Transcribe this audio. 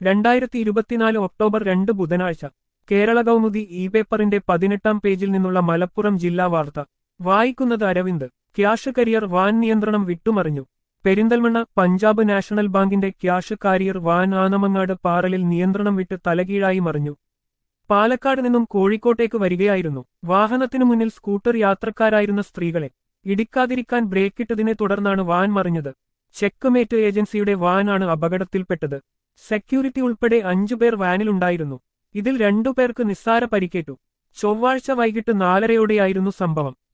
രണ്ടായിരത്തി ഇരുപത്തിനാല് ഒക്ടോബർ രണ്ട് ബുധനാഴ്ച കേരള കൗമുദി ഇ പേപ്പറിന്റെ പതിനെട്ടാം പേജിൽ നിന്നുള്ള മലപ്പുറം ജില്ലാ വാർത്ത വായിക്കുന്നത് അരവിന്ദ് ക്യാഷ് കരിയർ വാൻ നിയന്ത്രണം വിട്ടുമറിഞ്ഞു പെരിന്തൽമണ്ണ പഞ്ചാബ് നാഷണൽ ബാങ്കിന്റെ ക്യാഷ് കാരിയർ വാൻ ആനമങ്ങാട് പാറലിൽ നിയന്ത്രണം വിട്ട് തലകീഴായി മറിഞ്ഞു പാലക്കാട് നിന്നും കോഴിക്കോട്ടേക്ക് വരികയായിരുന്നു വാഹനത്തിനു മുന്നിൽ സ്കൂട്ടർ യാത്രക്കാരായിരുന്ന സ്ത്രീകളെ ഇടിക്കാതിരിക്കാൻ ബ്രേക്കിട്ടതിനെ തുടർന്നാണ് വാൻ മറിഞ്ഞത് ചെക്ക്മേറ്റ് ഏജൻസിയുടെ വാനാണ് അപകടത്തിൽപ്പെട്ടത് സെക്യൂരിറ്റി ഉൾപ്പെടെ അഞ്ചുപേർ വാനിലുണ്ടായിരുന്നു ഇതിൽ രണ്ടുപേർക്ക് നിസ്സാര പരിക്കേറ്റു ചൊവ്വാഴ്ച വൈകിട്ട് നാലരയോടെയായിരുന്നു സംഭവം